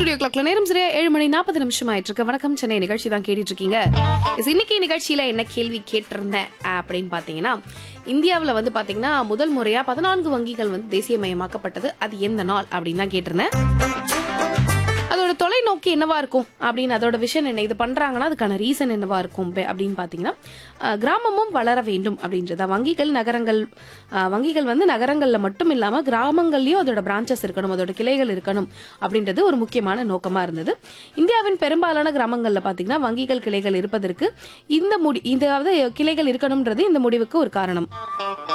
studio கிளாக்ல நேரம் சரியா ஏழு மணி நாற்பது நிமிஷம் ஆயிட்டு இருக்கு வணக்கம் சென்னை நிகழ்ச்சி தான் கேட்டுட்டு இருக்கீங்க Yes, இன்னைக்கு நிகழ்ச்சியில என்ன கேள்வி கேட்டிருந்தேன் அப்படின்னு பாத்தீங்கன்னா இந்தியாவுல வந்து பாத்தீங்கன்னா முதல் முறையா பதினான்கு வங்கிகள் வந்து தேசியமயமாக்கப்பட்டது அது எந்த நாள் அப்படின்னு தான் கேட்டிருந்தேன் அதோட தொலைநோக்கி என்னவா இருக்கும் அப்படின்னு அதோட விஷயம் என்ன இது பண்றாங்கன்னா அதுக்கான ரீசன் என்னவா இருக்கும் பே- அப்படின்னு பாத்தீங்கன்னா அஹ், கிராமமும் வளர வேண்டும் அப்படின்றதா வங்கிகள் நகரங்கள் அஹ், வங்கிகள் வந்து நகரங்கள்ல மட்டும் இல்லாம கிராமங்கள்லயும் அதோட பிரான்ச்சஸ் இருக்கணும் அதோட கிளைகள் இருக்கணும் அப்படின்றது ஒரு முக்கியமான நோக்கமா இருந்தது இந்தியாவின் பெரும்பாலான கிராமங்கள்ல பாத்தீங்கன்னா வங்கிகள் கிளைகள் இருப்பதற்கு இந்த முடி இதாவது கிளைகள் இருக்கணும்ன்றது இந்த முடிவுக்கு ஒரு காரணம்